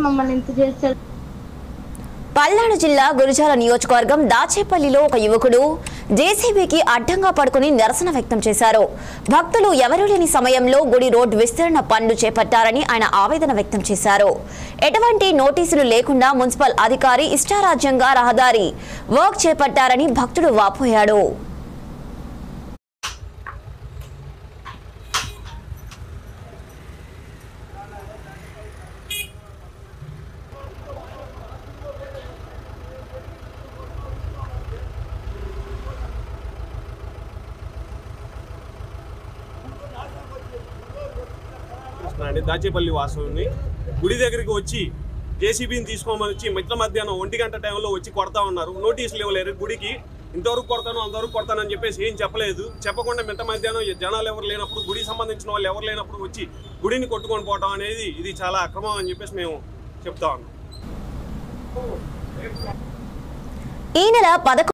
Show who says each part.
Speaker 1: మమ్మల్ని ఇంత చేస్తారు
Speaker 2: పల్నాడు జిల్లా గురిజాల నియోజకవర్గం దాచేపల్లిలో ఒక యువకుడు జేసీబీకి అడ్డంగా పడుకుని నిరసన వ్యక్తం చేశారు భక్తులు ఎవరూ లేని సమయంలో గుడి రోడ్డు విస్తరణ పనులు చేపట్టారని ఆయన ఆవేదన వ్యక్తం చేశారు ఎటువంటి నోటీసులు లేకుండా మున్సిపల్ అధికారి ఇష్టారాజ్యంగా రహదారి వర్క్ చేపట్టారని భక్తుడు వాపోయాడు
Speaker 3: అండి దాచేపల్లి వాసుని గుడి దగ్గరికి వచ్చి జేసీబీని తీసుకోమని వచ్చి మిట్ల మధ్యాహ్నం ఒంటి గంట టైంలో వచ్చి కొడతా ఉన్నారు నోటీసులు ఇవ్వలేరు గుడికి ఇంతవరకు కొడతాను అంతవరకు కొడతానని చెప్పేసి ఏం చెప్పలేదు చెప్పకుండా మిట్ట మధ్యాహ్నం జనాలు ఎవరు లేనప్పుడు గుడికి సంబంధించిన వాళ్ళు ఎవరు లేనప్పుడు వచ్చి గుడిని కొట్టుకొని పోవడం అనేది ఇది చాలా అక్రమం అని చెప్పేసి మేము చెప్తా ఉన్నాం
Speaker 2: ఈ నెల పదకొండు